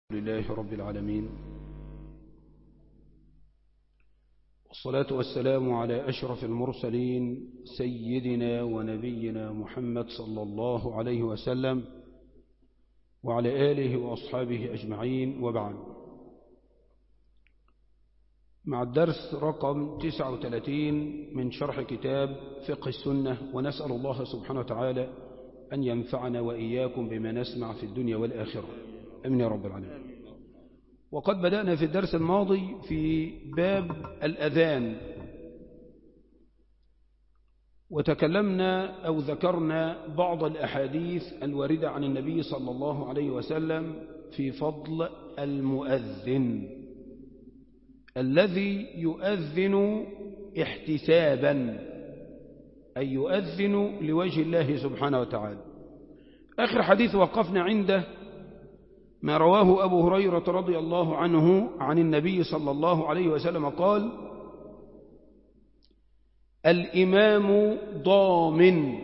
لله رب العالمين والصلاة والسلام على أشرف المرسلين سيدنا ونبينا محمد صلى الله عليه وسلم وعلى آله وأصحابه أجمعين وبعد مع الدرس رقم 39 من شرح كتاب فقه السنة ونسأل الله سبحانه وتعالى أن ينفعنا وإياكم بما نسمع في الدنيا والآخرة أمين يا رب العالمين وقد بدأنا في الدرس الماضي في باب الأذان وتكلمنا أو ذكرنا بعض الأحاديث الواردة عن النبي صلى الله عليه وسلم في فضل المؤذن الذي يؤذن احتسابا أي يؤذن لوجه الله سبحانه وتعالى آخر حديث وقفنا عنده ما رواه أبو هريرة رضي الله عنه عن النبي صلى الله عليه وسلم قال الإمام ضامن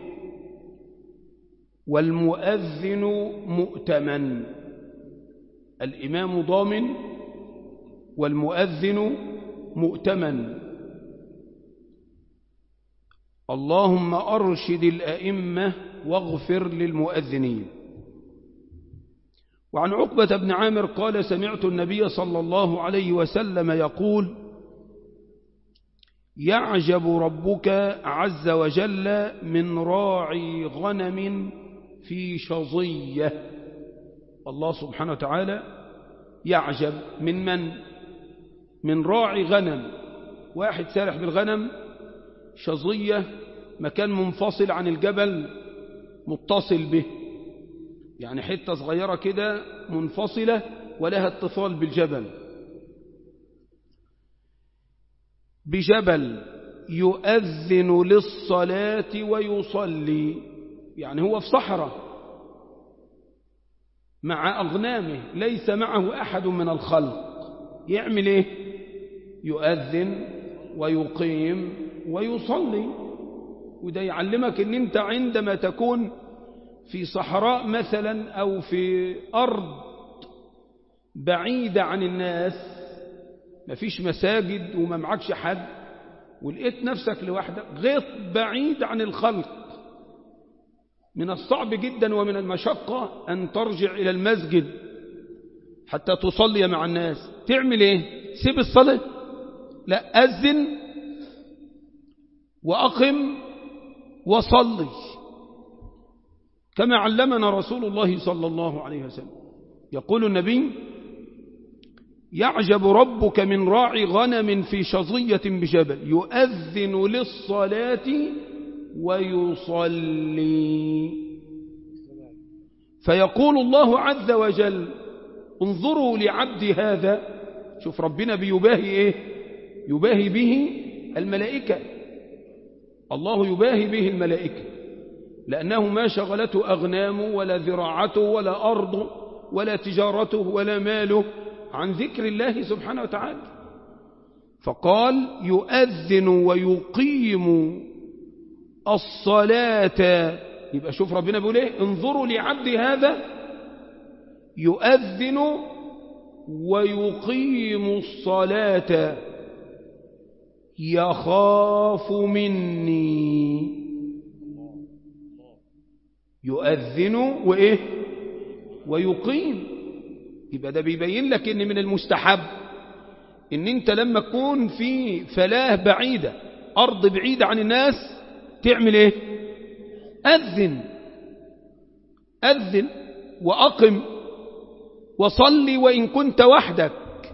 والمؤذن مؤتمن الإمام ضامن والمؤذن مؤتمن اللهم أرشد الأئمة واغفر للمؤذنين وعن عقبة بن عامر قال سمعت النبي صلى الله عليه وسلم يقول يعجب ربك عز وجل من راعي غنم في شظية الله سبحانه وتعالى يعجب من من من راعي غنم واحد سارح بالغنم شظية مكان منفصل عن الجبل متصل به يعني حتة صغيرة كده منفصلة ولها اتصال بالجبل بجبل يؤذن للصلاة ويصلي يعني هو في صحراء مع أغنامه ليس معه أحد من الخلق يعمل إيه يؤذن ويقيم ويصلي وده يعلمك ان انت عندما تكون في صحراء مثلا أو في أرض بعيدة عن الناس مفيش مساجد وما معكش حد ولقيت نفسك لوحدك غيط بعيد عن الخلق من الصعب جدا ومن المشقة أن ترجع إلى المسجد حتى تصلي مع الناس تعمل إيه سيب الصلاة لا أذن وأقم وصلي كما علمنا رسول الله صلى الله عليه وسلم يقول النبي يعجب ربك من راعي غنم في شظية بجبل يؤذن للصلاة ويصلي فيقول الله عز وجل انظروا لعبد هذا شوف ربنا بيباهي ايه يباهي به الملائكة الله يباهي به الملائكة لأنه ما شغلته أغنامه ولا ذراعته ولا أرضه ولا تجارته ولا ماله عن ذكر الله سبحانه وتعالى فقال يؤذن ويقيم الصلاة يبقى شوف ربنا بيقول ايه انظروا لعبد هذا يؤذن ويقيم الصلاة يخاف مني يؤذن وإيه ويقيم يبقى ده بيبين لك ان من المستحب ان انت لما تكون في فلاه بعيدة ارض بعيدة عن الناس تعمل ايه اذن اذن واقم وصلي وان كنت وحدك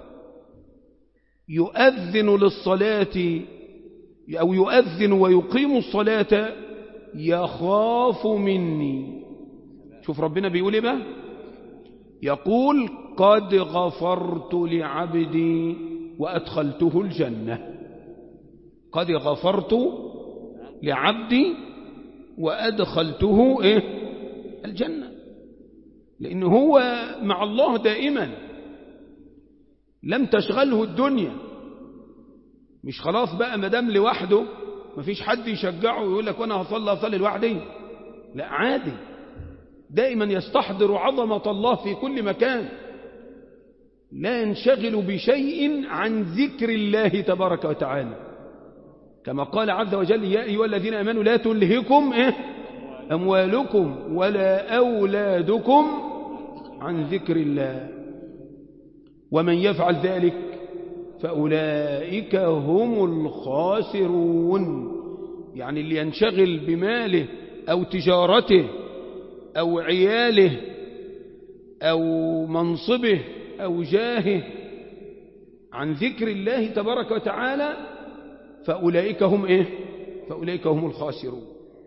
يؤذن للصلاة او يؤذن ويقيم الصلاة يخاف مني شوف ربنا بيقول ايه بقى يقول قد غفرت لعبدي وأدخلته الجنة قد غفرت لعبدي وأدخلته إيه الجنة لأنه هو مع الله دائما لم تشغله الدنيا مش خلاص بقى مدام لوحده مفيش حد يشجعه ويقول لك وانا هصلي هصلي لوحدي لا عادي دائما يستحضر عظمة الله في كل مكان لا ينشغل بشيء عن ذكر الله تبارك وتعالى كما قال عز وجل يا أيها الذين أمنوا لا تلهكم إيه؟ أموالكم ولا أولادكم عن ذكر الله ومن يفعل ذلك فأولئك هم الخاسرون يعني اللي ينشغل بماله أو تجارته أو عياله أو منصبه أو جاهه عن ذكر الله تبارك وتعالى فأولئك هم إيه فأولئك هم الخاسرون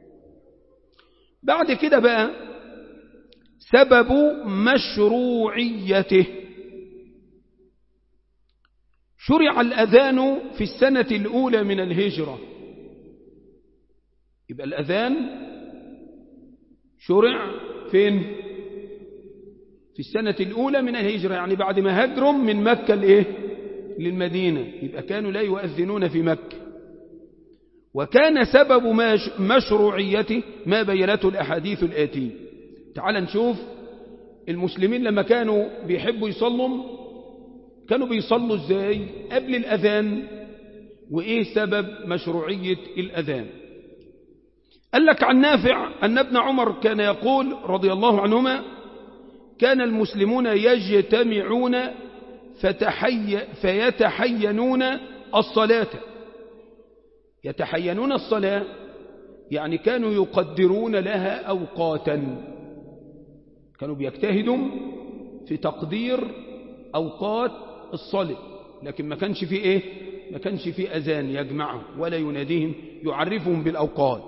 بعد كده بقى سبب مشروعيته شرع الأذان في السنة الأولى من الهجرة يبقى الأذان شرع فين في السنة الأولى من الهجرة يعني بعد ما هجروا من مكة لإيه للمدينة يبقى كانوا لا يؤذنون في مكة وكان سبب مشروعيته ما بينته الأحاديث الآتية تعال نشوف المسلمين لما كانوا بيحبوا يصلوا كانوا بيصلوا ازاي قبل الأذان وإيه سبب مشروعية الأذان قال لك عن نافع أن ابن عمر كان يقول رضي الله عنهما كان المسلمون يجتمعون فتحي فيتحينون الصلاة يتحينون الصلاة يعني كانوا يقدرون لها أوقاتا كانوا بيجتهدوا في تقدير أوقات الصلاة لكن ما كانش في إيه ما كانش في أذان يجمعهم ولا يناديهم يعرفهم بالأوقات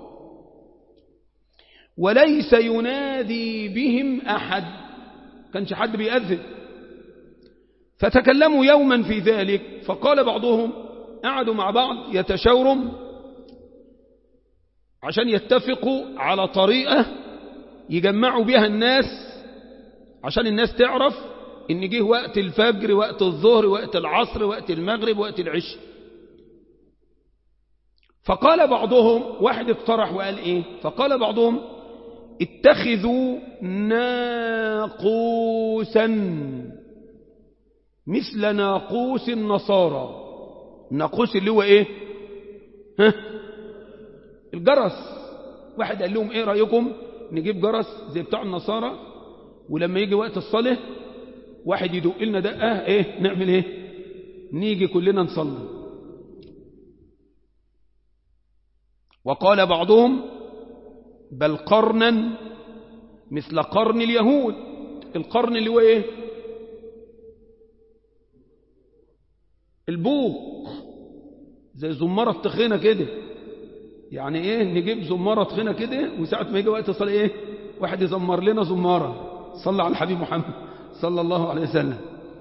وليس ينادي بهم أحد كانش حد بيأذن فتكلموا يوما في ذلك فقال بعضهم قعدوا مع بعض يتشاوروا عشان يتفقوا على طريقة يجمعوا بها الناس عشان الناس تعرف ان جه وقت الفجر وقت الظهر وقت العصر وقت المغرب وقت العشاء فقال بعضهم واحد اقترح وقال ايه فقال بعضهم اتخذوا ناقوسا مثل ناقوس النصارى الناقوس اللي هو ايه ها الجرس واحد قال لهم ايه رأيكم نجيب جرس زي بتاع النصارى ولما يجي وقت الصلاة واحد يدق لنا دقة ايه نعمل ايه نيجي كلنا نصلي وقال بعضهم بل قرنا مثل قرن اليهود القرن اللي هو ايه البوق زي زمارة تخينة كده يعني ايه نجيب زمارة تخينة كده وساعة ما يجي وقت الصلاة ايه واحد يزمر لنا زمارة صلى على الحبيب محمد صلى الله عليه وسلم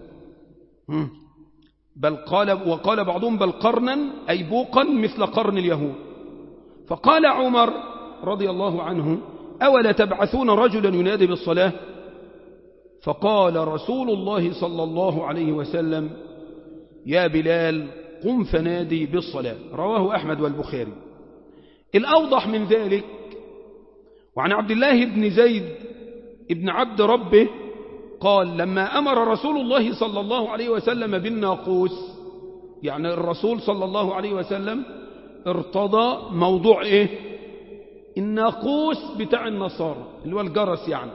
بل قال وقال بعضهم بل قرنا أي بوقا مثل قرن اليهود فقال عمر رضي الله عنه أولا تبعثون رجلا ينادي بالصلاة فقال رسول الله صلى الله عليه وسلم يا بلال قم فنادي بالصلاة رواه أحمد والبخاري الأوضح من ذلك وعن عبد الله بن زيد ابن عبد ربه قال لما أمر رسول الله صلى الله عليه وسلم بالناقوس يعني الرسول صلى الله عليه وسلم ارتضى موضوع ايه الناقوس بتاع النصارى اللي هو الجرس يعني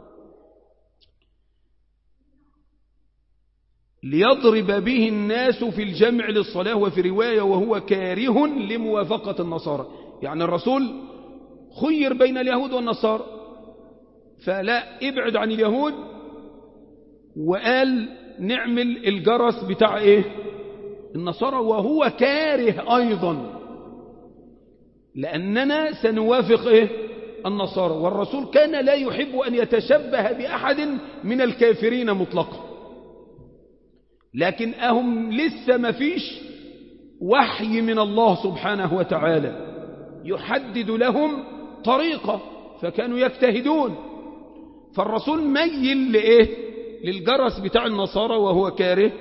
ليضرب به الناس في الجمع للصلاة وفي رواية وهو كاره لموافقة النصارى يعني الرسول خير بين اليهود والنصارى فلا ابعد عن اليهود وقال نعمل الجرس بتاع ايه النصارى وهو كاره ايضا لاننا سنوافق ايه النصارى والرسول كان لا يحب ان يتشبه باحد من الكافرين مطلقا لكن اهم لسه ما فيش وحي من الله سبحانه وتعالى يحدد لهم طريقة فكانوا يجتهدون فالرسول ميل لإيه للجرس بتاع النصارى وهو كاره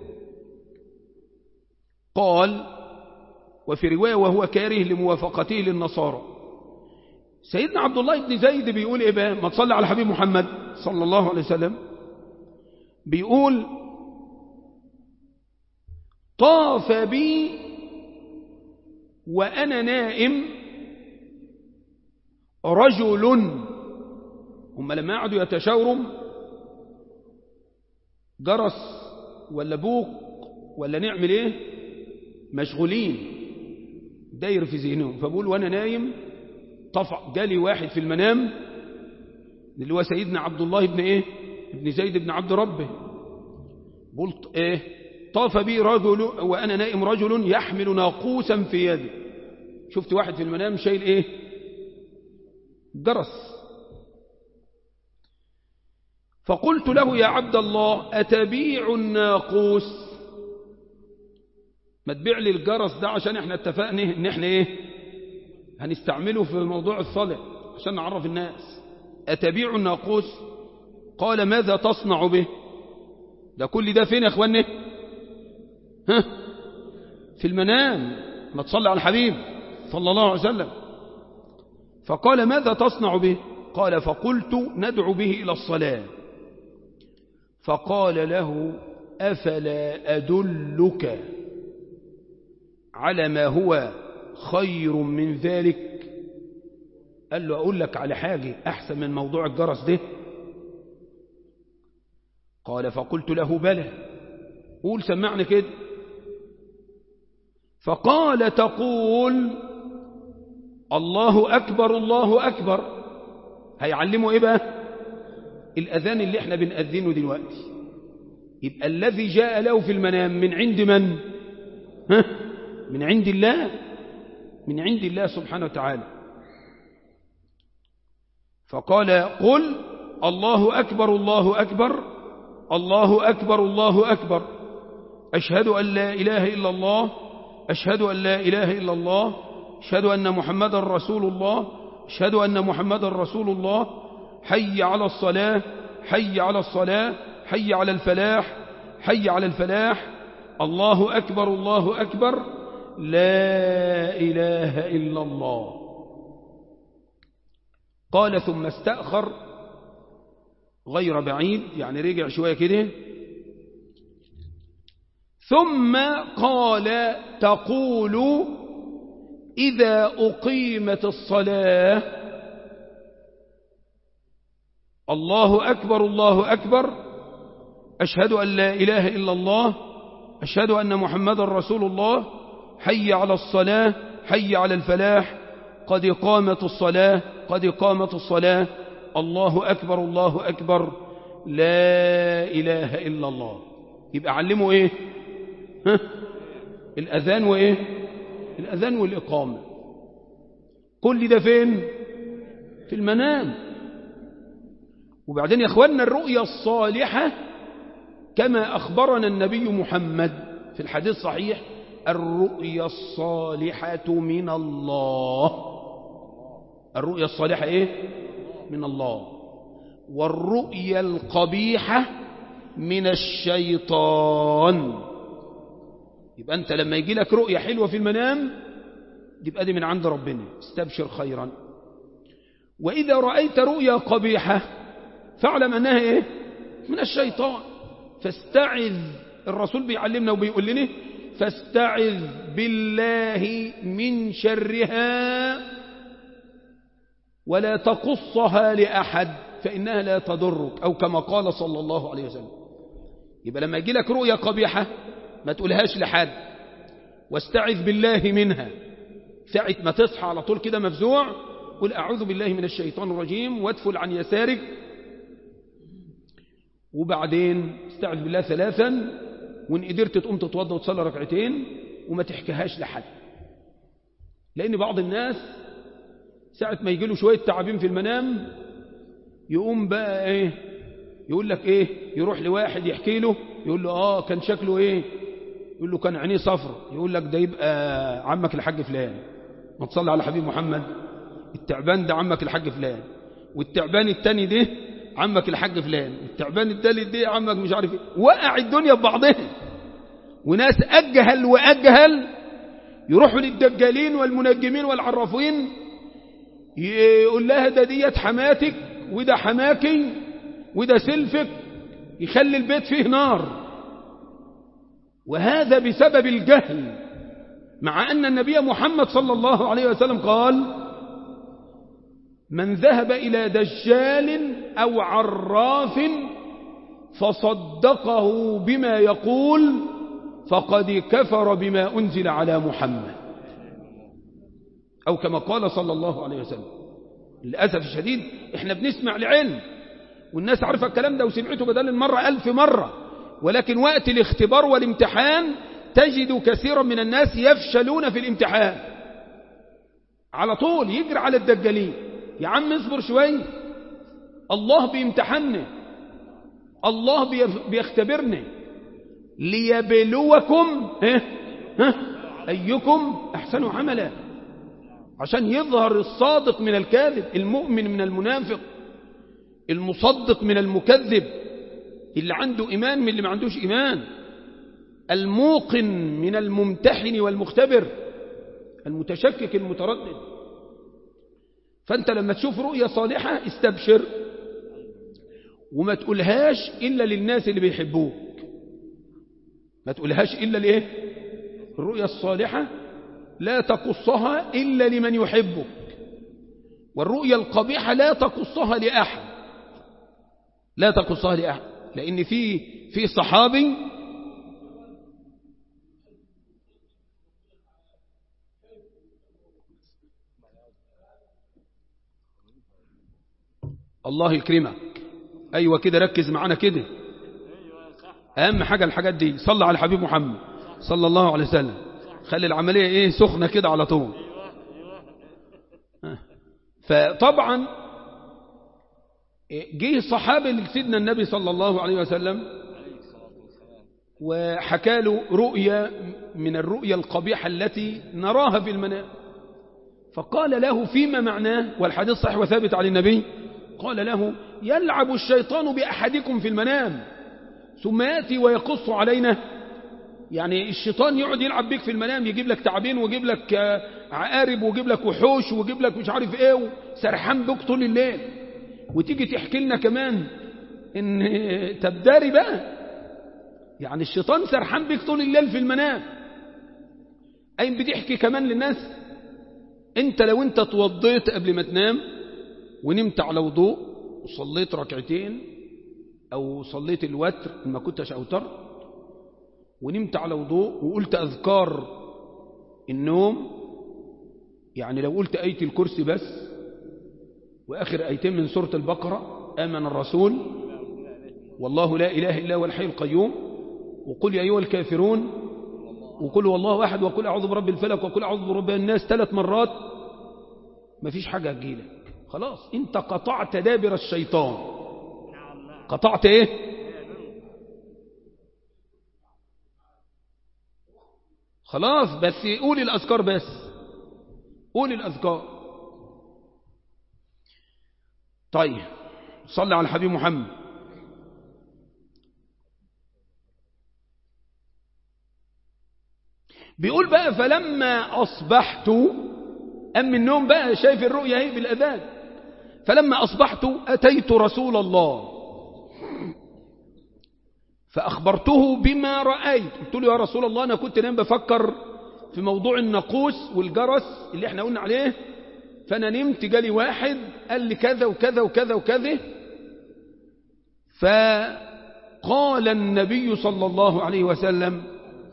قال وفي رواية وهو كاره لموافقته للنصارى سيدنا عبد الله بن زيد بيقول إيه بقى ما تصلي على حبيب محمد صلى الله عليه وسلم بيقول طاف بي وأنا نائم رجل هم لما قعدوا يتشاوروا جرس ولا بوق ولا نعمل ايه مشغولين داير في ذهنهم فبقول وانا نايم طفع جالي واحد في المنام اللي هو سيدنا عبد الله بن ايه ابن زيد بن عبد ربه قلت ايه طاف بي رجل وانا نائم رجل يحمل ناقوسا في يده شفت واحد في المنام شايل ايه جرس فقلت له يا عبد الله أتبيع الناقوس ما تبيع لي الجرس ده عشان احنا اتفقنا ان احنا ايه هنستعمله في موضوع الصلاة عشان نعرف الناس أتبيع الناقوس قال ماذا تصنع به ده كل ده فين يا اخواني ها في المنام ما تصلي على الحبيب صلى الله عليه وسلم فقال ماذا تصنع به قال فقلت ندعو به إلى الصلاة فقال له أفلا أدلك على ما هو خير من ذلك قال له أقول لك على حاجة أحسن من موضوع الجرس ده قال فقلت له بلى قول سمعني كده فقال تقول الله أكبر الله أكبر هيعلموا إيه بقى الأذان اللي احنا بنأذنه دلوقتي يبقى الذي جاء له في المنام من عند من ها؟ من عند الله من عند الله سبحانه وتعالى فقال قل الله أكبر الله أكبر الله أكبر الله أكبر أشهد أن لا إله إلا الله أشهد أن لا إله إلا الله أشهد أن محمد رسول الله أشهد أن محمد رسول الله حي على الصلاة حي على الصلاة حي على الفلاح حي على الفلاح الله أكبر الله أكبر لا إله إلا الله قال ثم استأخر غير بعيد يعني رجع شوية كده ثم قال تقول إذا أقيمت الصلاة الله أكبر الله أكبر أشهد أن لا إله إلا الله أشهد أن محمد رسول الله حي على الصلاة حي على الفلاح قد قامت الصلاة قد قامت الصلاة الله أكبر الله أكبر لا إله إلا الله يبقى علموا إيه ها؟ الأذان وإيه الأذان والإقامة كل ده فين في المنام وبعدين يا أخواننا الرؤيا الصالحة كما أخبرنا النبي محمد في الحديث الصحيح الرؤيا الصالحة من الله الرؤيا الصالحة إيه من الله والرؤيا القبيحة من الشيطان يبقى أنت لما يجي لك رؤيا حلوة في المنام يبقى دي من عند ربنا استبشر خيرا وإذا رأيت رؤيا قبيحة فاعلم أنها إيه من الشيطان فاستعذ الرسول بيعلمنا وبيقول لنا فاستعذ بالله من شرها ولا تقصها لأحد فإنها لا تضرك أو كما قال صلى الله عليه وسلم يبقى لما يجي لك رؤيا قبيحة ما تقولهاش لحد واستعذ بالله منها ساعة ما تصحى على طول كده مفزوع قل أعوذ بالله من الشيطان الرجيم وادفل عن يسارك وبعدين استعذ بالله ثلاثا وإن قدرت تقوم تتوضى وتصلي ركعتين وما تحكيهاش لحد لأن بعض الناس ساعة ما يجي له شوية تعابين في المنام يقوم بقى ايه يقول لك ايه يروح لواحد يحكي له يقول له اه كان شكله ايه يقول له كان عينيه صفر يقول لك ده يبقى عمك الحاج فلان ما تصلي على حبيب محمد التعبان ده عمك الحاج فلان والتعبان التاني ده عمك الحاج فلان والتعبان التالت ده عمك مش عارف ايه وقع الدنيا ببعضها وناس أجهل وأجهل يروحوا للدجالين والمنجمين والعرافين يقول لها ده ديت حماتك وده حماكي وده سلفك يخلي البيت فيه نار وهذا بسبب الجهل مع أن النبي محمد صلى الله عليه وسلم قال من ذهب إلى دجال أو عراف فصدقه بما يقول فقد كفر بما أنزل على محمد أو كما قال صلى الله عليه وسلم للأسف الشديد احنا بنسمع لعلم والناس عارفة الكلام ده وسمعته بدل المرة ألف مرة ولكن وقت الاختبار والامتحان تجد كثيرا من الناس يفشلون في الامتحان على طول يجري على الدجالين يا عم اصبر شوية الله بيمتحننا الله بيختبرنا ليبلوكم ها ها أيكم أحسن عملا عشان يظهر الصادق من الكاذب المؤمن من المنافق المصدق من المكذب اللي عنده إيمان من اللي ما عندوش إيمان الموقن من الممتحن والمختبر المتشكك المتردد فأنت لما تشوف رؤية صالحة استبشر وما تقولهاش إلا للناس اللي بيحبوك ما تقولهاش إلا لإيه الرؤية الصالحة لا تقصها إلا لمن يحبك والرؤية القبيحة لا تقصها لأحد لا تقصها لأحد لأن في في صحابي الله يكرمك أيوة كده ركز معانا كده أهم حاجة الحاجات دي صلى على الحبيب محمد صلى الله عليه وسلم خلي العملية إيه سخنة كده على طول فطبعا جه صحابي لسيدنا النبي صلى الله عليه وسلم وحكى له رؤيا من الرؤيا القبيحة التي نراها في المنام فقال له فيما معناه والحديث صحيح وثابت عن النبي قال له يلعب الشيطان بأحدكم في المنام ثم يأتي ويقص علينا يعني الشيطان يقعد يلعب بيك في المنام يجيب لك تعابين ويجيب لك عقارب ويجيب لك وحوش ويجيب لك مش عارف ايه سرحان بك طول الليل وتيجي تحكي لنا كمان ان تبداري بقى يعني الشيطان سرحان بك طول الليل في المنام اين بتحكي كمان للناس انت لو انت توضيت قبل ما تنام ونمت على وضوء وصليت ركعتين او صليت الوتر ما كنتش اوتر ونمت على وضوء وقلت اذكار النوم يعني لو قلت ايه الكرسي بس واخر ايتين من سوره البقره امن الرسول والله لا اله الا هو الحي القيوم وقل يا ايها الكافرون وقل والله احد وقل اعوذ برب الفلك وقل اعوذ برب الناس ثلاث مرات مفيش حاجه هتجيلك خلاص انت قطعت دابر الشيطان قطعت ايه خلاص بس قول الاذكار بس قول الاذكار طيب صلي على الحبيب محمد بيقول بقى فلما أصبحت أم من النوم بقى شايف الرؤيا اهي بالأذان فلما أصبحت أتيت رسول الله فأخبرته بما رأيت قلت له يا رسول الله أنا كنت نام بفكر في موضوع النقوس والجرس اللي احنا قلنا عليه فأنا نمت جالي واحد قال لي كذا وكذا وكذا وكذا فقال النبي صلى الله عليه وسلم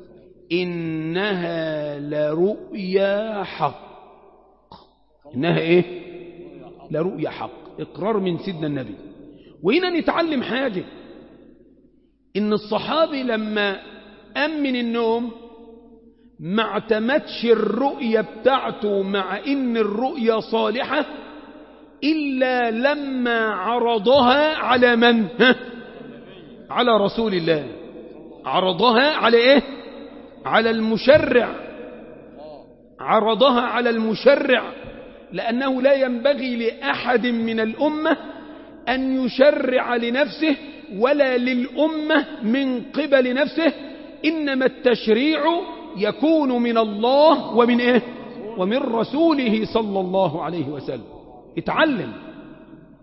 إنها لرؤيا حق إنها إيه لرؤيا حق إقرار من سيدنا النبي وهنا نتعلم حاجة إن الصحابي لما أمن النوم ما اعتمدش الرؤية بتاعته مع إن الرؤية صالحة إلا لما عرضها على من ها؟ على رسول الله عرضها على إيه على المشرع عرضها على المشرع لأنه لا ينبغي لأحد من الأمة أن يشرع لنفسه ولا للأمة من قبل نفسه إنما التشريع يكون من الله ومن إيه ومن رسوله صلى الله عليه وسلم اتعلم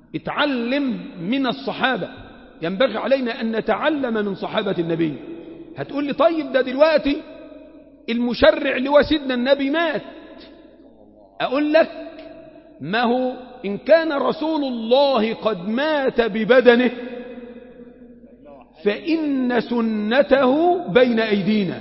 اتعلم من الصحابة ينبغي علينا أن نتعلم من صحابة النبي هتقول لي طيب ده دلوقتي المشرع اللي هو سيدنا النبي مات أقول لك ما هو إن كان رسول الله قد مات ببدنه فإن سنته بين أيدينا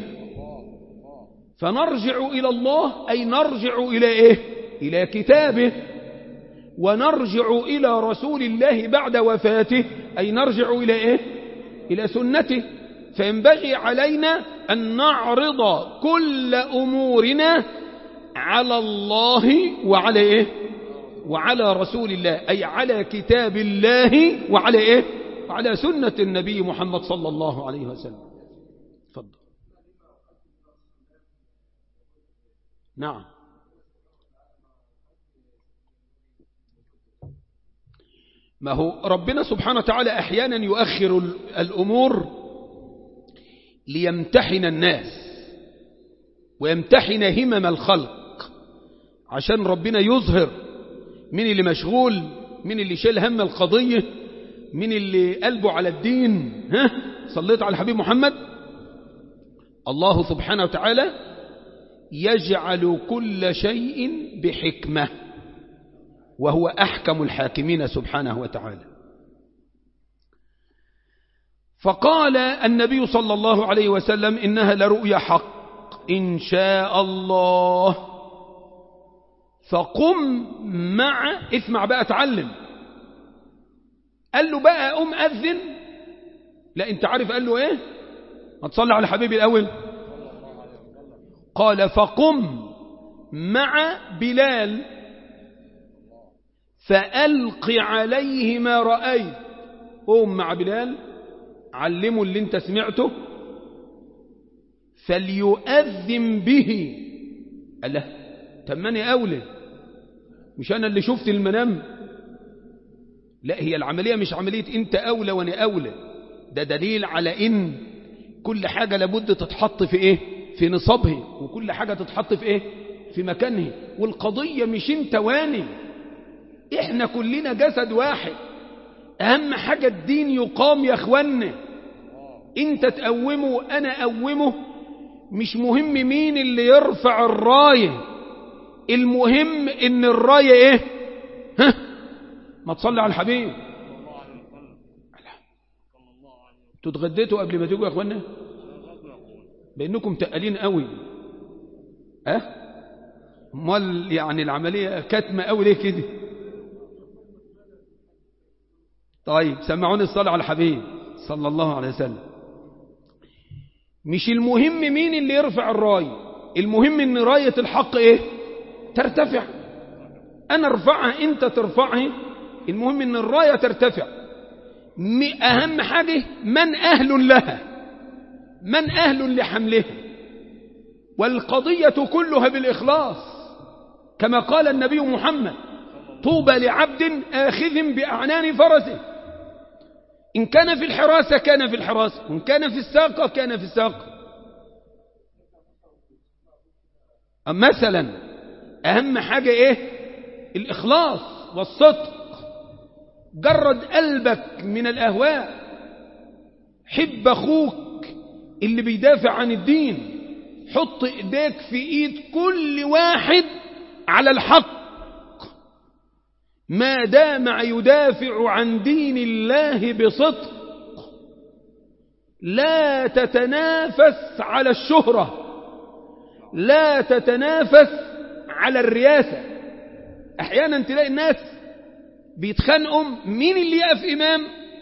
فنرجع إلى الله أي نرجع إلى إيه إلى كتابه ونرجع إلى رسول الله بعد وفاته أي نرجع إلى إيه إلى سنته فينبغي علينا أن نعرض كل أمورنا على الله وعلى إيه وعلى رسول الله أي على كتاب الله وعلى إيه وعلى سنة النبي محمد صلى الله عليه وسلم تفضل نعم ما هو ربنا سبحانه وتعالى أحيانا يؤخر الأمور ليمتحن الناس ويمتحن همم الخلق عشان ربنا يظهر من اللي مشغول من اللي شايل هم القضية من اللي قلبه على الدين ها صليت على الحبيب محمد الله سبحانه وتعالى يجعل كل شيء بحكمة وهو أحكم الحاكمين سبحانه وتعالى فقال النبي صلى الله عليه وسلم إنها لرؤيا حق إن شاء الله فقم مع اسمع بقى اتعلم قال له بقى قم أذن لا انت عارف قال له ايه هتصلي على حبيبي الأول قال فقم مع بلال فألق عليه ما رأيت قم مع بلال علمه اللي انت سمعته فليؤذن به قال له تمني أولي مش أنا اللي شفت المنام لا هي العملية مش عملية انت أولى وانا أولى ده دليل على ان كل حاجة لابد تتحط في ايه في نصابها وكل حاجة تتحط في ايه في مكانها والقضية مش انت واني احنا كلنا جسد واحد اهم حاجة الدين يقام يا اخوانا انت تقومه وانا اقومه مش مهم مين اللي يرفع الراية المهم ان الراية ايه ها ما تصلي على الحبيب انتوا اتغديتوا قبل ما تيجوا يا اخوانا بانكم تقالين قوي ها أه؟ امال يعني العمليه كتمه قوي ليه كده طيب سمعوني الصلاه على الحبيب صلى الله عليه وسلم مش المهم مين اللي يرفع الرايه المهم ان رايه الحق ايه ترتفع انا ارفعها انت ترفعها المهم ان الرايه ترتفع اهم حاجه من اهل لها من اهل لحملها والقضيه كلها بالاخلاص كما قال النبي محمد طوبى لعبد آخذ بأعنان فرسه إن كان في الحراسة كان في الحراسة وإن كان في الساقة كان في الساقة مثلا أهم حاجة إيه الإخلاص والصدق جرد قلبك من الأهواء حب أخوك اللي بيدافع عن الدين حط إيديك في إيد كل واحد على الحق ما دام يدافع عن دين الله بصدق لا تتنافس على الشهرة لا تتنافس على الرياسة احيانا تلاقي الناس بيتخانقوا مين اللي يقف امام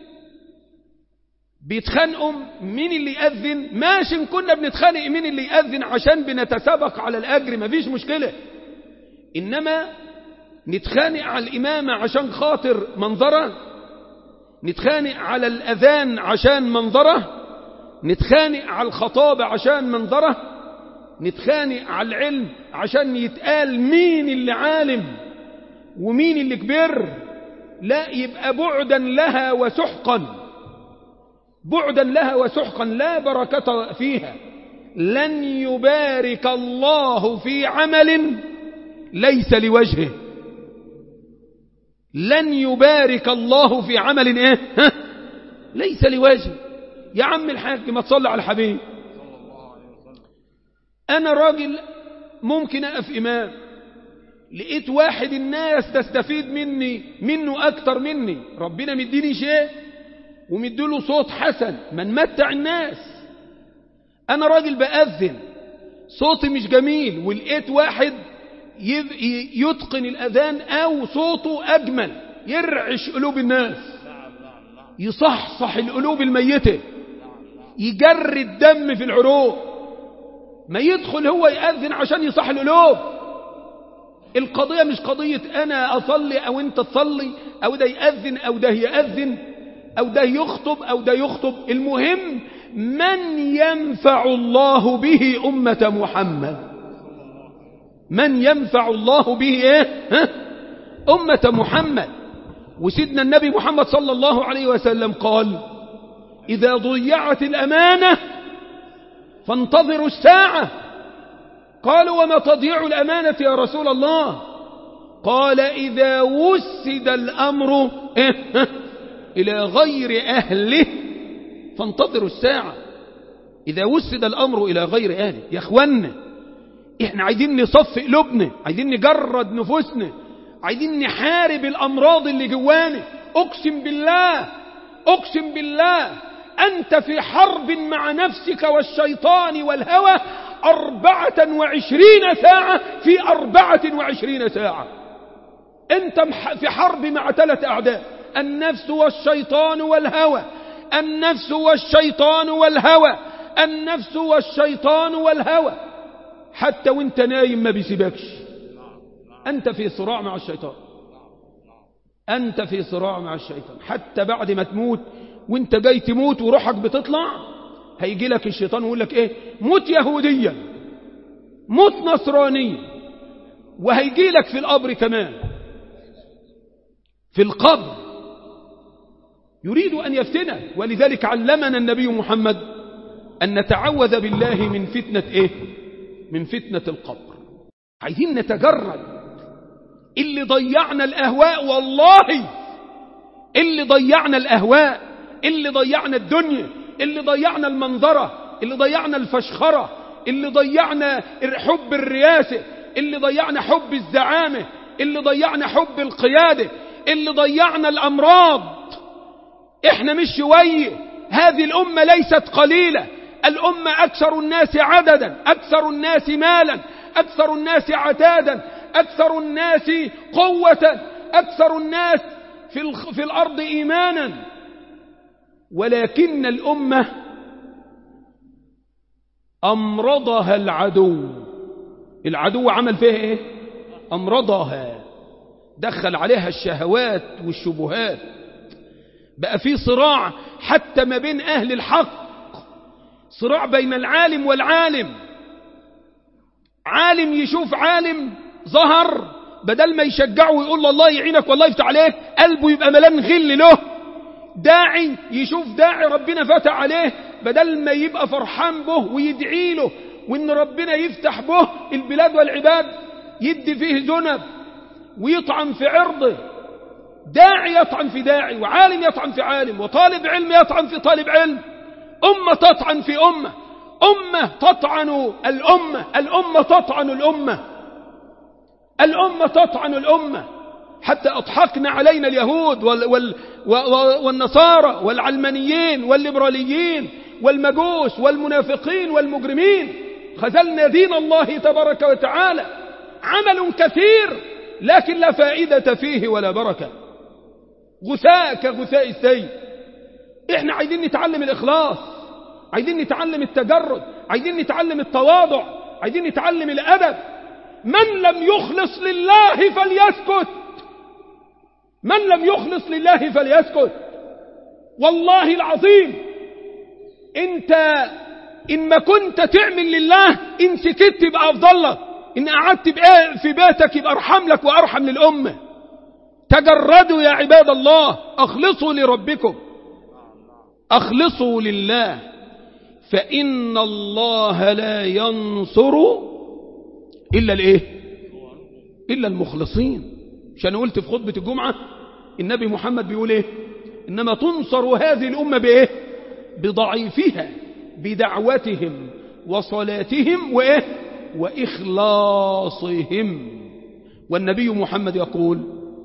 بيتخانقوا مين اللي يأذن ماشي كنا بنتخانق مين اللي يأذن عشان بنتسابق على الأجر مفيش مشكلة إنما نتخانق على الإمامة عشان خاطر منظرة نتخانق على الأذان عشان منظرة نتخانق على الخطابة عشان منظرة نتخانق على العلم عشان يتقال مين اللي عالم ومين اللي كبر لا يبقى بعدا لها وسحقا بعدا لها وسحقا لا بركة فيها لن يبارك الله في عمل ليس لوجهه لن يبارك الله في عمل ايه ها؟ ليس لوجهه يا عم الحاج ما تصلي على الحبيب أنا راجل ممكن أقف إمام لقيت واحد الناس تستفيد مني منه أكتر مني ربنا مديني شيء ومديله صوت حسن من متع الناس أنا راجل بأذن صوتي مش جميل ولقيت واحد يتقن الأذان أو صوته أجمل يرعش قلوب الناس يصحصح القلوب الميتة يجري الدم في العروق ما يدخل هو يأذن عشان يصح القلوب القضية مش قضية أنا أصلي أو أنت تصلي أو ده يأذن أو ده يأذن أو ده يخطب أو ده يخطب المهم من ينفع الله به أمة محمد من ينفع الله به إيه؟ ها؟ أمة محمد وسيدنا النبي محمد صلى الله عليه وسلم قال إذا ضيعت الأمانة فانتظروا الساعة قالوا وما تضيع الأمانة يا رسول الله قال إذا وسد الأمر إيه؟ إلى غير أهله فانتظروا الساعة إذا وسد الأمر إلى غير أهله يا أخوانا إحنا عايزين نصف قلوبنا عايزين نجرد نفوسنا عايزين نحارب الأمراض اللي جوانا أقسم بالله أقسم بالله أنت في حرب مع نفسك والشيطان والهوى أربعة وعشرين ساعة في أربعة وعشرين ساعة أنت في حرب مع ثلاث أعداء النفس والشيطان والهوى النفس والشيطان والهوى النفس والشيطان والهوى حتى وانت نايم ما بيسيبكش أنت في صراع مع الشيطان أنت في صراع مع الشيطان حتى بعد ما تموت وانت جاي تموت وروحك بتطلع هيجي لك الشيطان ويقول لك ايه موت يهوديا موت نصرانيا وهيجي لك في القبر كمان في القبر يريد أن يفتنه ولذلك علمنا النبي محمد أن نتعوذ بالله من فتنة إيه من فتنة القبر عايزين نتجرد اللي ضيعنا الأهواء والله اللي ضيعنا الأهواء اللي ضيعنا الدنيا اللي ضيعنا المنظرة اللي ضيعنا الفشخرة اللي ضيعنا حب الرياسة اللي ضيعنا حب الزعامة اللي ضيعنا حب القيادة اللي ضيعنا الأمراض احنا مش شوية هذه الأمة ليست قليلة الأمة أكثر الناس عددا أكثر الناس مالا أكثر الناس عتادا أكثر الناس قوة أكثر الناس في, في الأرض إيمانا ولكن الأمة أمرضها العدو العدو عمل فيها إيه أمرضها دخل عليها الشهوات والشبهات بقى في صراع حتى ما بين أهل الحق صراع بين العالم والعالم عالم يشوف عالم ظهر بدل ما يشجعه ويقول له الله يعينك والله يفتح عليك قلبه يبقى ملان غل له داعي يشوف داعي ربنا فتح عليه بدل ما يبقى فرحان به ويدعي له وان ربنا يفتح به البلاد والعباد يدي فيه ذنب ويطعن في عرضه داعي يطعن في داعي وعالم يطعن في عالم وطالب علم يطعن في طالب علم أمة تطعن في أمة أمة تطعن الأمة الأمة تطعن الأمة الأمة تطعن الأمة حتى أضحكنا علينا اليهود وال وال والنصارى والعلمانيين والليبراليين والمجوس والمنافقين والمجرمين خذلنا دين الله تبارك وتعالى عمل كثير لكن لا فائدة فيه ولا بركة غثاء كغثاء السيل احنا عايزين نتعلم الإخلاص عايزين نتعلم التجرد عايزين نتعلم التواضع عايزين نتعلم الأدب من لم يخلص لله فليسكت من لم يخلص لله فليسكت والله العظيم انت ان ما كنت تعمل لله ان سكت يبقى افضل لك ان قعدت في بيتك يبقى ارحم لك وارحم للامه تجردوا يا عباد الله اخلصوا لربكم اخلصوا لله فان الله لا ينصر الا الايه الا المخلصين عشان قلت في خطبه الجمعه النبي محمد بيقول ايه انما تنصر هذه الامه بايه بضعيفها بدعوتهم وصلاتهم وإيه وإخلاصهم والنبي محمد يقول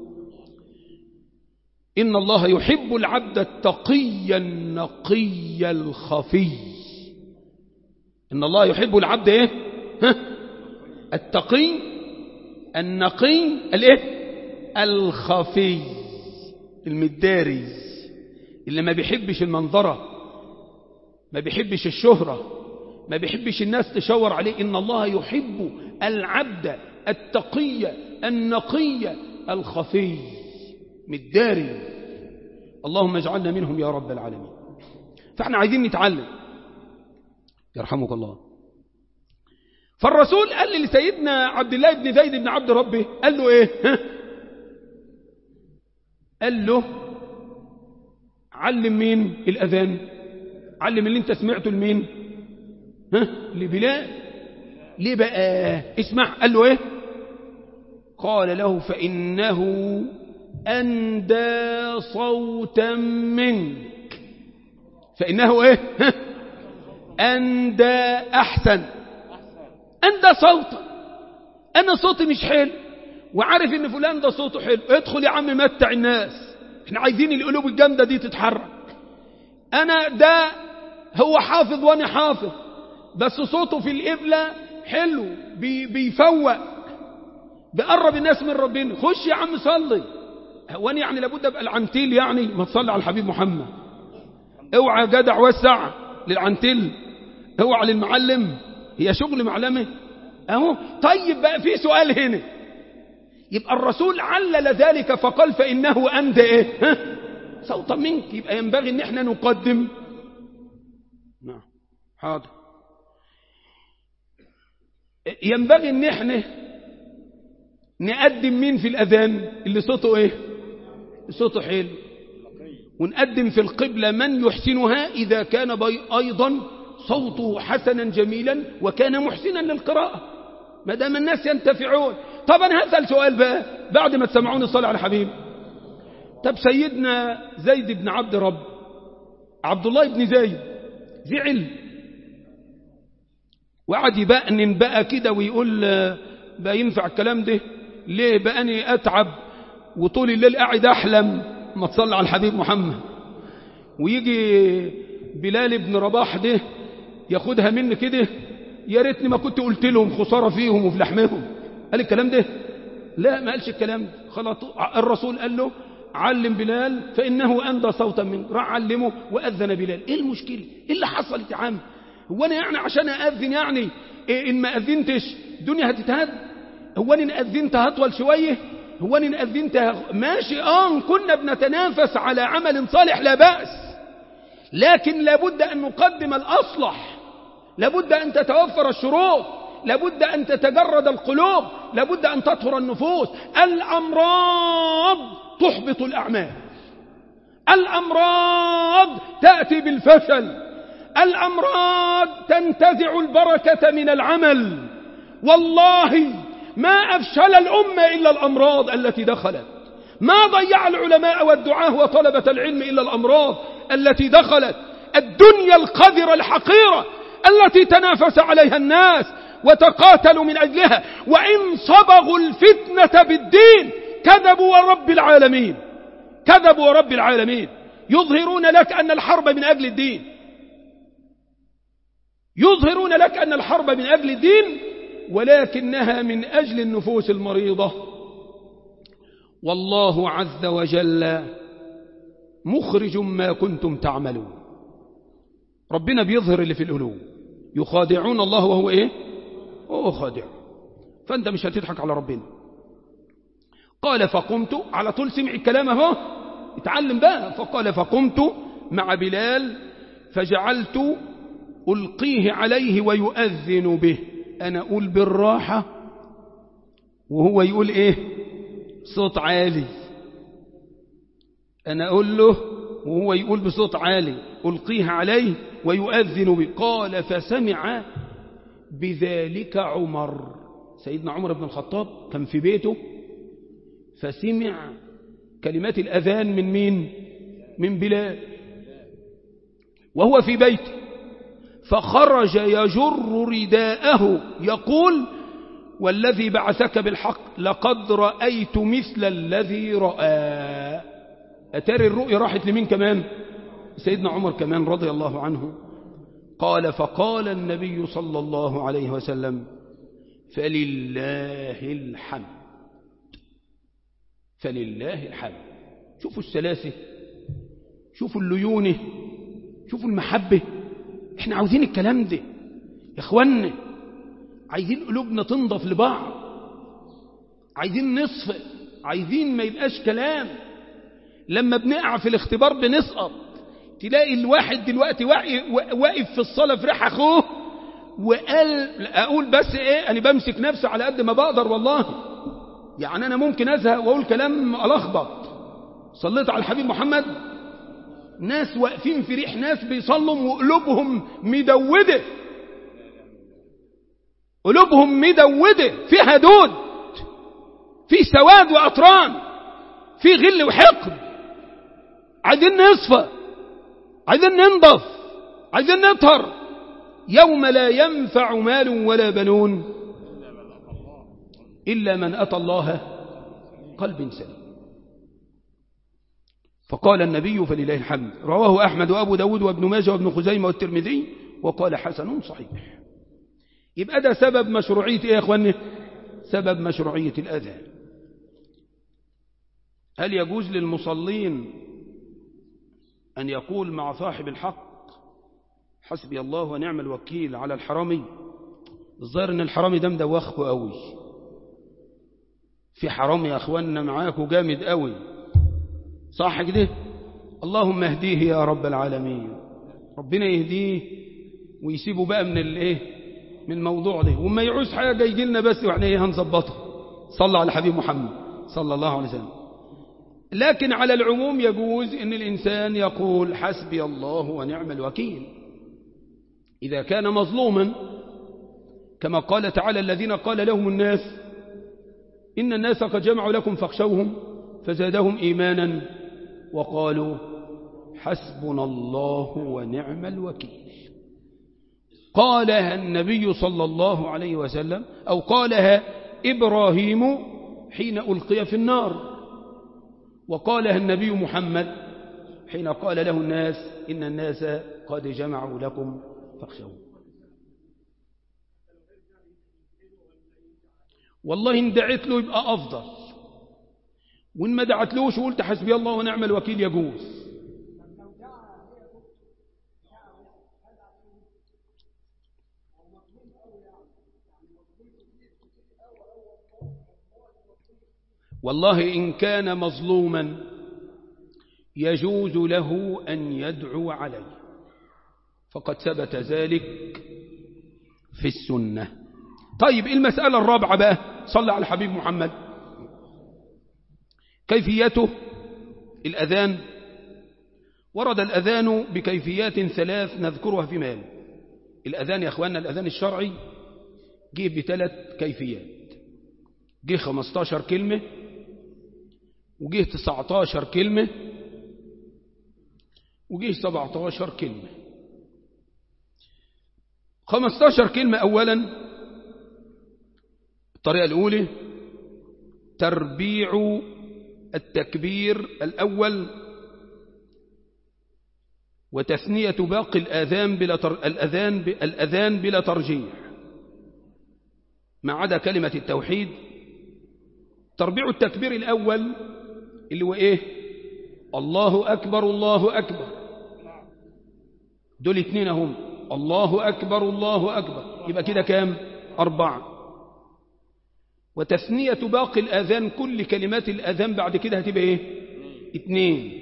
إن الله يحب العبد التقي النقي الخفي إن الله يحب العبد إيه ها؟ التقي النقي الايه الخفي المداري اللي ما بيحبش المنظرة ما بيحبش الشهرة ما بيحبش الناس تشاور عليه إن الله يحب العبد التقي النقي الخفي مداري اللهم اجعلنا منهم يا رب العالمين فاحنا عايزين نتعلم يرحمك الله فالرسول قال لسيدنا عبد الله بن زيد بن عبد ربه قال له ايه ها؟ قال له علم مين الأذان علم اللي انت سمعته لمين ها لبلال ليه بقى اسمع قال له ايه قال له فإنه أندى صوتا منك فإنه ايه ها؟ أندى أحسن أندى صوتا أنا صوتي مش حلو وعارف ان فلان ده صوته حلو ادخل يا عم متع الناس احنا عايزين القلوب الجامدة دي تتحرك انا ده هو حافظ وانا حافظ بس صوته في القبلة حلو بي بيفوق بيقرب الناس من ربنا خش يا عم صلي هو انا يعني لابد ابقى العنتيل يعني ما تصلي على الحبيب محمد اوعى جدع وسع للعنتيل اوعى للمعلم هي شغل معلمه اهو طيب بقى في سؤال هنا يبقى الرسول علل ذلك فقال فإنه أندى إيه ها؟ صوتا منك يبقى ينبغي ان احنا نقدم نعم حاضر ينبغي ان احنا نقدم مين في الأذان اللي صوته ايه صوته حلو ونقدم في القبلة من يحسنها إذا كان بي أيضا صوته حسنا جميلا وكان محسنا للقراءة ما دام الناس ينتفعون طب أنا هسأل سؤال بقى بعد ما تسمعوني الصلاة على حبيب طب سيدنا زيد بن عبد رب عبد الله بن زيد زعل وقعد يبقنن بقى كده ويقول بقى ينفع الكلام ده ليه بقى أني أتعب وطول الليل قاعد أحلم ما تصلي على الحبيب محمد ويجي بلال بن رباح ده ياخدها مني كده يا ريتني ما كنت قلت لهم خسارة فيهم وفي لحمهم قال الكلام ده لا ما قالش الكلام ده خلاص الرسول قال له علم بلال فإنه أندى صوتا منه راح علمه وأذن بلال إيه المشكلة إيه اللي حصل يا عم هو أنا يعني عشان أذن يعني إيه إن ما أذنتش الدنيا هتتهد هو أنا إن أذنت هطول شوية هو أنا إن أذنت ماشي آه كنا بنتنافس على عمل صالح لا بأس لكن لابد أن نقدم الأصلح لابد أن تتوفر الشروط لابد أن تتجرد القلوب لابد أن تطهر النفوس الأمراض تحبط الأعمال الأمراض تأتي بالفشل الأمراض تنتزع البركة من العمل والله ما أفشل الأمة إلا الأمراض التي دخلت ما ضيع العلماء والدعاه وطلبة العلم إلا الأمراض التي دخلت الدنيا القذرة الحقيرة التي تنافس عليها الناس وتقاتلوا من أجلها وإن صبغوا الفتنة بالدين كذبوا ورب العالمين كذبوا ورب العالمين يظهرون لك أن الحرب من أجل الدين يظهرون لك أن الحرب من أجل الدين ولكنها من أجل النفوس المريضة والله عز وجل مخرج ما كنتم تعملون ربنا بيظهر اللي في القلوب يخادعون الله وهو ايه هو خادع فانت مش هتضحك على ربنا قال فقمت على طول سمع الكلام اهو اتعلم بقى فقال فقمت مع بلال فجعلت ألقيه عليه ويؤذن به أنا أقول بالراحة وهو يقول إيه صوت عالي أنا أقول له وهو يقول بصوت عالي ألقيه عليه ويؤذن به قال فسمع بذلك عمر سيدنا عمر بن الخطاب كان في بيته فسمع كلمات الأذان من مين من بلال وهو في بيته فخرج يجر رداءه يقول والذي بعثك بالحق لقد رأيت مثل الذي رأى أتاري الرؤيا راحت لمين كمان سيدنا عمر كمان رضي الله عنه قال فقال النبي صلى الله عليه وسلم فلله الحمد فلله الحمد شوفوا السلاسة شوفوا الليونة شوفوا المحبة احنا عاوزين الكلام ده يا اخوانا عايزين قلوبنا تنضف لبعض عايزين نصف عايزين ما يبقاش كلام لما بنقع في الاختبار بنسقط تلاقي الواحد دلوقتي واقف في الصلاة في ريح أخوه وقال أقول بس إيه أنا بمسك نفسي على قد ما بقدر والله يعني أنا ممكن أزهق وأقول كلام ألخبط صليت على الحبيب محمد ناس واقفين في ريح ناس بيصلوا وقلوبهم مدودة قلوبهم مدودة فيها دود في سواد وأطران في غل وحقد عايزين نصفى عايزين ننضف عايزين نطهر يوم لا ينفع مال ولا بنون إلا من أتى الله قلب سليم فقال النبي فلله الحمد رواه أحمد وأبو داود وابن ماجه وابن خزيمة والترمذي وقال حسن صحيح يبقى ده سبب مشروعية إيه يا أخواني سبب مشروعية الأذان هل يجوز للمصلين أن يقول مع صاحب الحق حسبي الله ونعم الوكيل على الحرامي الظاهر ان الحرامي ده مدوخكوا قوي في حرامي يا اخواننا معاكوا جامد قوي صح كده اللهم اهديه يا رب العالمين ربنا يهديه ويسيبه بقى من الايه من الموضوع ده وما يعوز حاجه يجي لنا بس واحنا ايه هنظبطها صلى على حبيب محمد صلى الله عليه وسلم لكن على العموم يجوز ان الانسان يقول حسبي الله ونعم الوكيل إذا كان مظلوما كما قال تعالى الذين قال لهم الناس إن الناس قد جمعوا لكم فاخشوهم فزادهم إيمانا وقالوا حسبنا الله ونعم الوكيل قالها النبي صلى الله عليه وسلم أو قالها إبراهيم حين ألقي في النار وقالها النبي محمد حين قال له الناس إن الناس قد جمعوا لكم فاخشوا والله إن دعيت له يبقى أفضل وإن ما دعتلوش وقلت حسبي الله ونعم الوكيل يجوز والله إن كان مظلوما يجوز له أن يدعو عليه فقد ثبت ذلك في السنة طيب المسألة الرابعة بقى صلى على الحبيب محمد كيفيته الأذان ورد الأذان بكيفيات ثلاث نذكرها في مال الأذان يا أخواننا الأذان الشرعي جه بثلاث كيفيات جه 15 كلمة وجه 19 كلمة وجه 17 كلمة 15 كلمة أولا الطريقة الأولى تربيع التكبير الأول وتثنية باقي الأذان بلا تر... الأذان ب... الأذان بلا ترجيح ما عدا كلمة التوحيد تربيع التكبير الأول اللي هو إيه الله أكبر الله أكبر دول اتنين هم الله أكبر الله أكبر يبقى كده كام أربعة وتثنية باقي الأذان كل كلمات الأذان بعد كده هتبقى إيه اتنين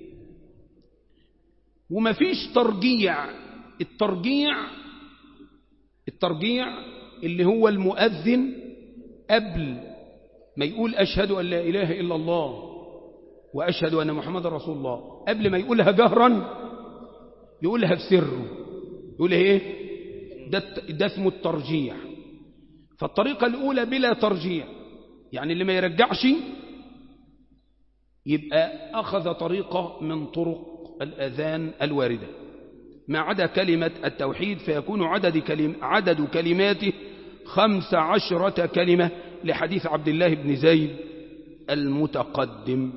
وما فيش ترجيع الترجيع الترجيع اللي هو المؤذن قبل ما يقول أشهد أن لا إله إلا الله وأشهد أن محمد رسول الله قبل ما يقولها جهرا يقولها في سره يقولها إيه ده, ده اسمه الترجيع فالطريقة الأولى بلا ترجيع يعني اللي ما يرجعش يبقى أخذ طريقة من طرق الأذان الواردة ما عدا كلمة التوحيد فيكون عدد, كلم عدد كلماته خمس عشرة كلمة لحديث عبد الله بن زيد المتقدم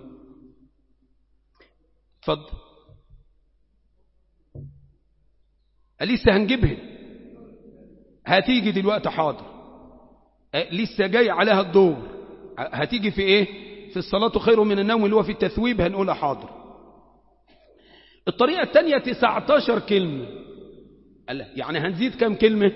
فضل لسه هنجيبها هتيجي دلوقتي حاضر لسه جاي عليها الدور هتيجي في ايه في الصلاة خير من النوم اللي هو في التثويب هنقولها حاضر الطريقة الثانية 19 كلمة يعني هنزيد كم كلمة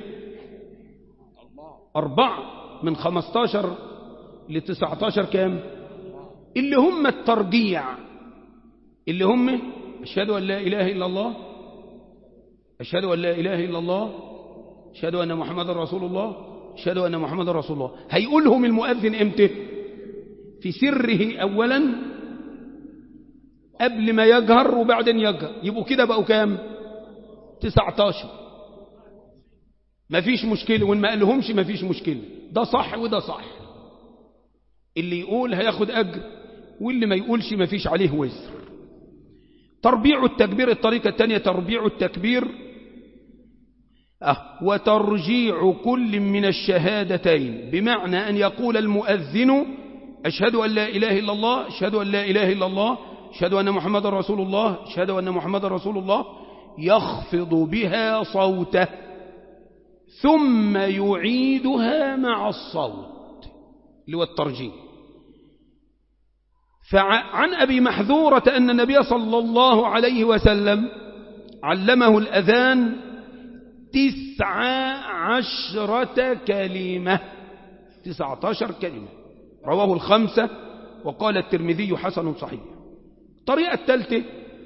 أربعة من 15 ل 19 كام اللي هم الترجيع اللي هم أشهد أن لا إله إلا الله أشهد أن لا إله إلا الله أشهد أن محمد رسول الله أشهد أن محمد رسول الله هيقولهم المؤذن إمتى في سره أولا قبل ما يجهر وبعدين يجهر يبقوا كده بقوا كام 19 مفيش مشكلة وإن ما قالهمش مفيش مشكلة ده صح وده صح اللي يقول هياخد أجر واللي ما يقولش مفيش عليه وزر تربيع التكبير الطريقة الثانية تربيع التكبير أه وترجيع كل من الشهادتين بمعنى أن يقول المؤذن أشهد أن لا إله إلا الله أشهد أن لا إله إلا الله أشهد أن محمد رسول الله أشهد أن محمد رسول الله يخفض بها صوته ثم يعيدها مع الصوت اللي هو الترجيع فعن أبي محذورة أن النبي صلى الله عليه وسلم علمه الأذان تسع عشرة كلمة تسعة عشر كلمة رواه الخمسة وقال الترمذي حسن صحيح الطريقة الثالثة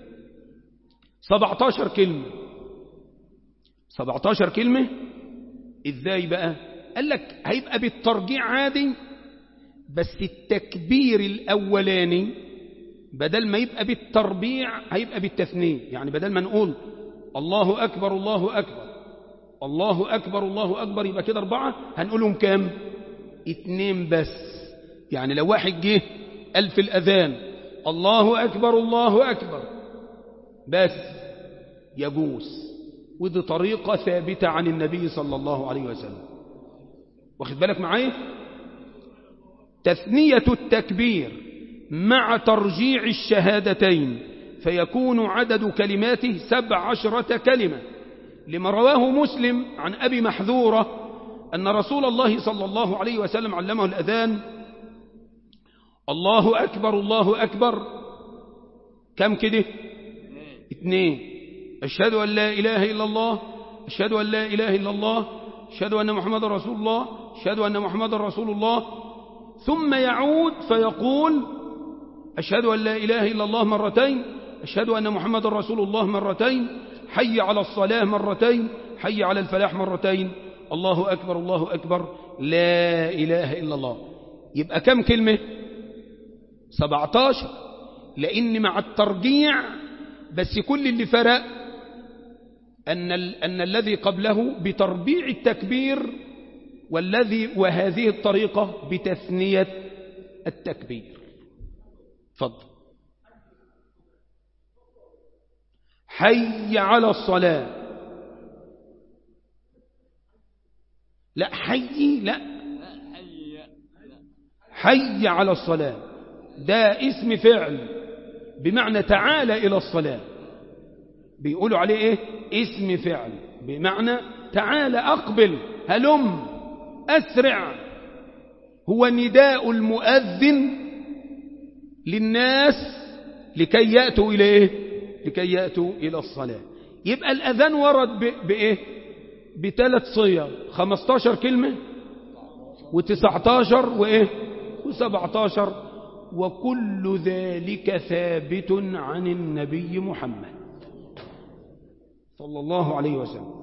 سبعة عشر كلمة سبعة عشر كلمة ازاي بقى قال لك هيبقى بالترجيع عادي بس التكبير الأولاني بدل ما يبقى بالتربيع هيبقى بالتثنية يعني بدل ما نقول الله أكبر الله أكبر الله أكبر الله أكبر يبقى كده أربعة هنقولهم كام اتنين بس يعني لو واحد جه قال في الأذان الله أكبر الله أكبر بس يجوز ودي طريقة ثابتة عن النبي صلى الله عليه وسلم واخد بالك معايا تثنية التكبير مع ترجيع الشهادتين فيكون عدد كلماته سبع عشرة كلمة لما رواه مسلم عن أبي محذورة أن رسول الله صلى الله عليه وسلم علمه الأذان الله أكبر الله أكبر كم كده اثنين أشهد أن لا إله إلا الله أشهد أن لا إله إلا الله أشهد أن محمد رسول الله أشهد أن محمد رسول الله ثم يعود فيقول أشهد أن لا إله إلا الله مرتين أشهد أن محمد رسول الله مرتين حي على الصلاة مرتين حي على الفلاح مرتين الله أكبر الله أكبر لا إله إلا الله يبقى كم كلمة 17 لأن مع الترجيع بس كل اللي فرق أن, أن الذي قبله بتربيع التكبير والذي وهذه الطريقة بتثنية التكبير فضل حي على الصلاة لا حي لا حي على الصلاة ده اسم فعل بمعنى تعال إلى الصلاة بيقولوا عليه ايه اسم فعل بمعنى تعال أقبل هلم أسرع هو نداء المؤذن للناس لكي يأتوا إلى إيه لكي يأتوا إلى الصلاة يبقى الأذان ورد بإيه بثلاث صيغ 15 كلمة و19 وإيه و17 وكل ذلك ثابت عن النبي محمد صلى الله عليه وسلم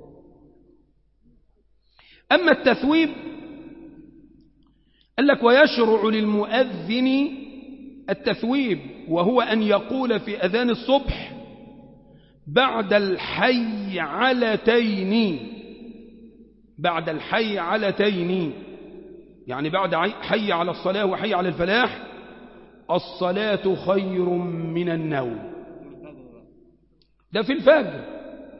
أما التثويب قال لك ويشرع للمؤذن التثويب وهو أن يقول في أذان الصبح بعد الحي علتين بعد الحي علتين يعني بعد حي على الصلاة وحي على الفلاح الصلاة خير من النوم ده في الفجر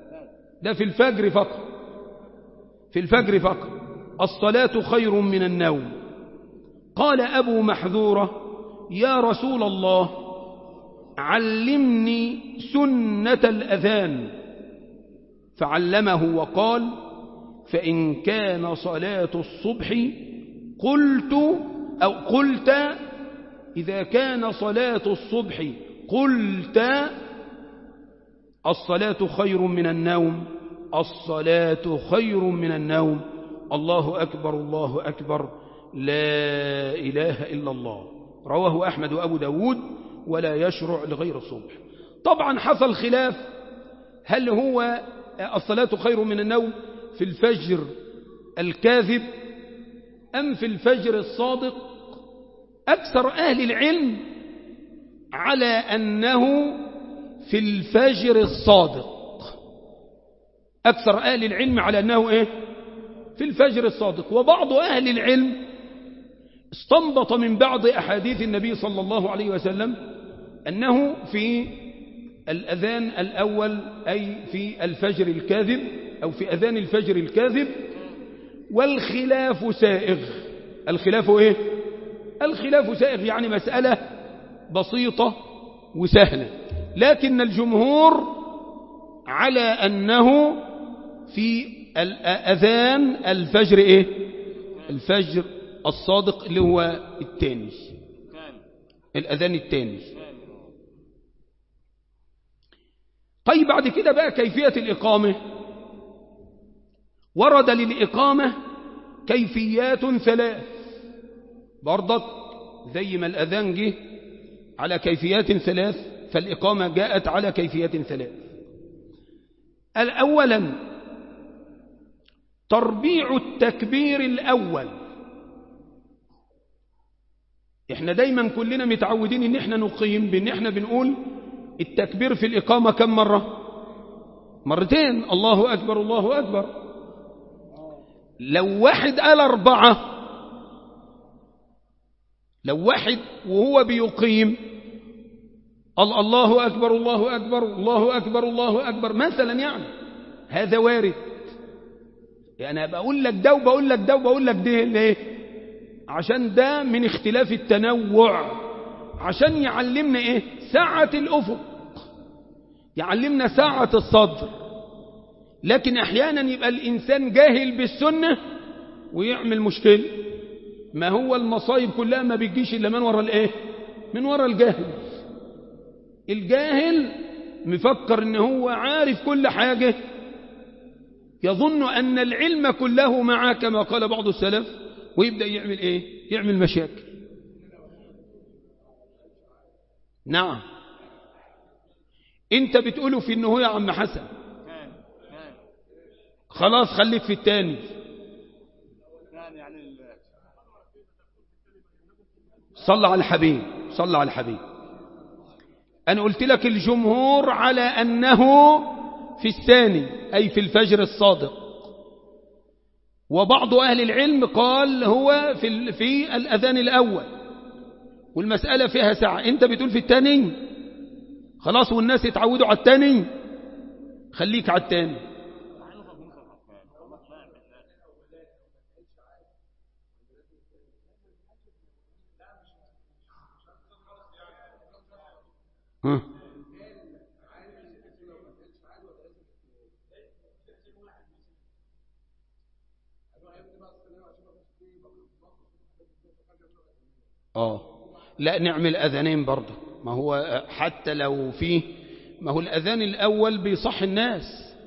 ده في الفجر فقط في الفجر فقط الصلاة خير من النوم قال أبو محذورة يا رسول الله علمني سنة الأذان فعلمه وقال فإن كان صلاة الصبح قلت أو قلت إذا كان صلاة الصبح قلت الصلاة خير من النوم الصلاة خير من النوم الله أكبر الله أكبر لا إله إلا الله رواه أحمد وأبو داود ولا يشرع لغير الصبح طبعا حصل خلاف هل هو الصلاة خير من النوم في الفجر الكاذب أم في الفجر الصادق أكثر أهل العلم على أنه في الفجر الصادق أكثر أهل العلم على أنه إيه؟ في الفجر الصادق وبعض أهل العلم استنبط من بعض أحاديث النبي صلى الله عليه وسلم أنه في الأذان الأول أي في الفجر الكاذب أو في أذان الفجر الكاذب والخلاف سائغ الخلاف إيه؟ الخلاف سائغ يعني مسألة بسيطة وسهلة لكن الجمهور على أنه في الأذان الفجر إيه الفجر الصادق اللي هو التاني الأذان التاني طيب بعد كده بقى كيفية الإقامة ورد للإقامة كيفيات ثلاث برضك زي ما الأذان جه على كيفيات ثلاث فالإقامة جاءت على كيفيات ثلاث الأولا تربيع التكبير الأول احنا دايما كلنا متعودين ان احنا نقيم بان احنا بنقول التكبير في الإقامة كم مرة مرتين الله أكبر الله أكبر لو واحد قال أربعة لو واحد وهو بيقيم قال الله أكبر الله أكبر الله أكبر الله أكبر مثلا يعني هذا وارد يعني بقول لك ده وبقول لك ده وبقول لك ده ليه عشان ده من اختلاف التنوع عشان يعلمنا ايه سعة الأفق يعلمنا سعة الصدر لكن احيانا يبقى الإنسان جاهل بالسنة ويعمل مشكلة ما هو المصايب كلها ما بتجيش إلا من وراء الايه من وراء الجاهل الجاهل مفكر ان هو عارف كل حاجة يظن أن العلم كله معه كما قال بعض السلف ويبدأ يعمل ايه يعمل مشاكل نعم انت بتقوله في انه يا عم حسن خلاص خليك في التاني صلى على الحبيب صلى على الحبيب أنا قلت لك الجمهور على أنه في الثاني أي في الفجر الصادق وبعض أهل العلم قال هو في, في الأذان الأول والمسألة فيها ساعة أنت بتقول في الثاني خلاص والناس يتعودوا على الثاني خليك على الثاني ها اه لا نعمل اذانين برضه ما هو حتى لو فيه ما هو الاذان الاول بيصح الناس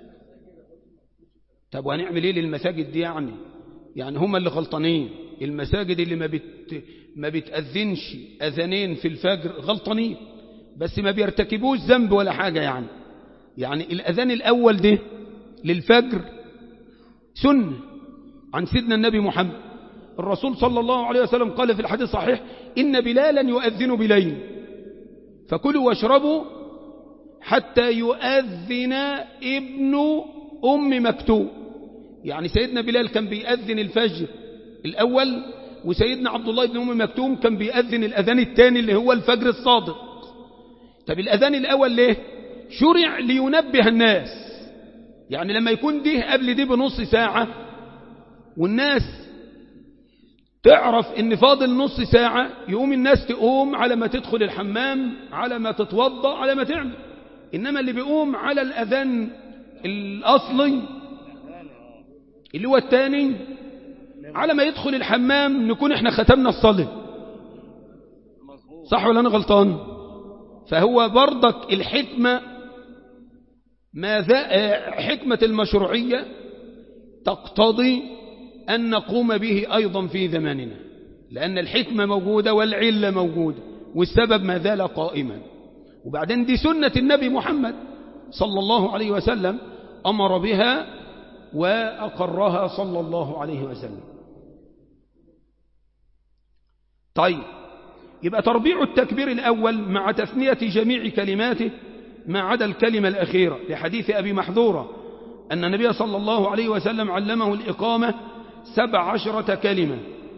طب وهنعمل ايه للمساجد دي يعني يعني هم اللي غلطانين المساجد اللي ما بت ما بتأذنش اذانين في الفجر غلطانين بس ما بيرتكبوش ذنب ولا حاجة يعني يعني الأذان الأول ده للفجر سنة عن سيدنا النبي محمد الرسول صلى الله عليه وسلم قال في الحديث الصحيح إن بلالا يؤذن بليل فكلوا واشربوا حتى يؤذن ابن أم مكتوب يعني سيدنا بلال كان بيأذن الفجر الأول وسيدنا عبد الله بن أم مكتوم كان بيأذن الأذان الثاني اللي هو الفجر الصادق طب الأذان الأول ليه شرع لينبه الناس يعني لما يكون دي قبل دي بنص ساعة والناس تعرف ان فاضل نص ساعة يقوم الناس تقوم على ما تدخل الحمام على ما تتوضا على ما تعمل إنما اللي بيقوم على الأذان الأصلي اللي هو الثاني على ما يدخل الحمام نكون احنا ختمنا الصلاة صح ولا أنا غلطان فهو برضك الحكمة ماذا حكمة المشروعية تقتضي أن نقوم به أيضا في زماننا لأن الحكمة موجودة والعلة موجودة والسبب ما زال قائما وبعدين دي سنة النبي محمد صلى الله عليه وسلم أمر بها وأقرها صلى الله عليه وسلم طيب يبقى تربيع التكبير الأول مع تثنية جميع كلماته ما عدا الكلمة الأخيرة لحديث أبي محذورة أن النبي صلى الله عليه وسلم علمه الإقامة سبع عشرة كلمة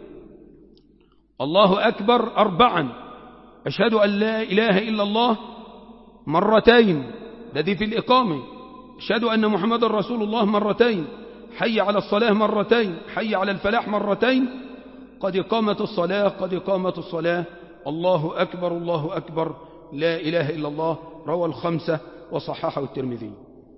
الله أكبر أربعا أشهد أن لا إله إلا الله مرتين ده دي في الإقامة أشهد أن محمد رسول الله مرتين حي على الصلاة مرتين حي على الفلاح مرتين قد قامت الصلاة قد قامت الصلاة الله أكبر الله أكبر لا إله إلا الله روى الخمسة وصححه الترمذي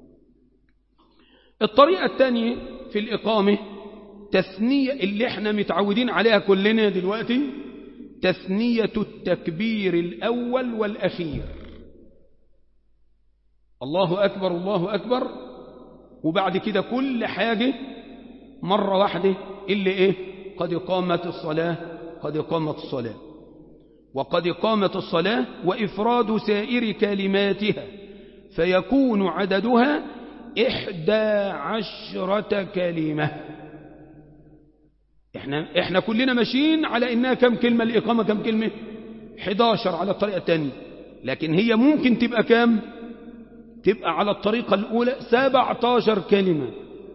الطريقة الثانية في الإقامة تثنية اللي احنا متعودين عليها كلنا دلوقتي تثنية التكبير الأول والأخير الله أكبر الله أكبر وبعد كده كل حاجة مرة واحدة اللي إيه قد قامت الصلاة قد قامت الصلاة وقد قامت الصلاة وإفراد سائر كلماتها فيكون عددها إحدى عشرة كلمة إحنا, إحنا كلنا ماشيين على إنها كم كلمة الإقامة كم كلمة 11 على الطريقة الثانية لكن هي ممكن تبقى كام تبقى على الطريقة الأولى 17 كلمة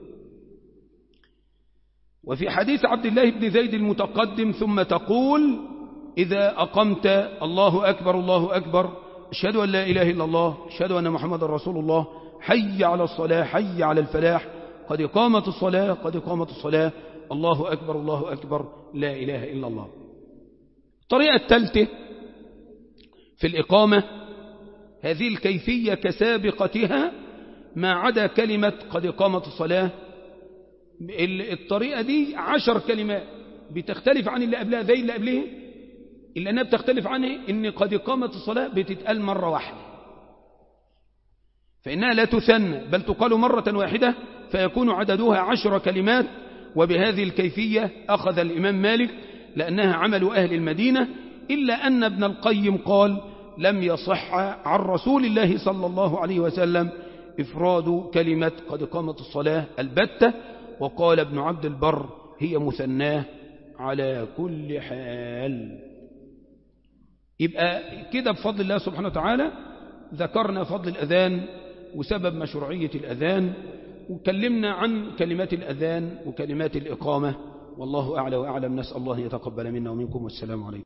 وفي حديث عبد الله بن زيد المتقدم ثم تقول إذا أقمت الله أكبر الله أكبر أشهد أن لا إله إلا الله أشهد أن محمد رسول الله حي على الصلاة حي على الفلاح قد قامت الصلاة قد قامت الصلاة الله أكبر الله أكبر لا إله إلا الله الطريقة الثالثة في الإقامة هذه الكيفية كسابقتها ما عدا كلمة قد قامت الصلاة الطريقة دي عشر كلمات بتختلف عن اللي قبلها زي اللي قبلها إلا أنها بتختلف عنه إن قد قامت الصلاة بتتقال مرة واحدة فإنها لا تثنى بل تقال مرة واحدة فيكون عددها عشر كلمات وبهذه الكيفية أخذ الإمام مالك لأنها عمل أهل المدينة إلا أن ابن القيم قال لم يصح عن رسول الله صلى الله عليه وسلم إفراد كلمة قد قامت الصلاة البتة وقال ابن عبد البر هي مثناه على كل حال يبقى كده بفضل الله سبحانه وتعالى ذكرنا فضل الأذان وسبب مشروعية الأذان وكلمنا عن كلمات الأذان وكلمات الإقامة والله أعلى وأعلم نسأل الله يتقبل منا ومنكم والسلام عليكم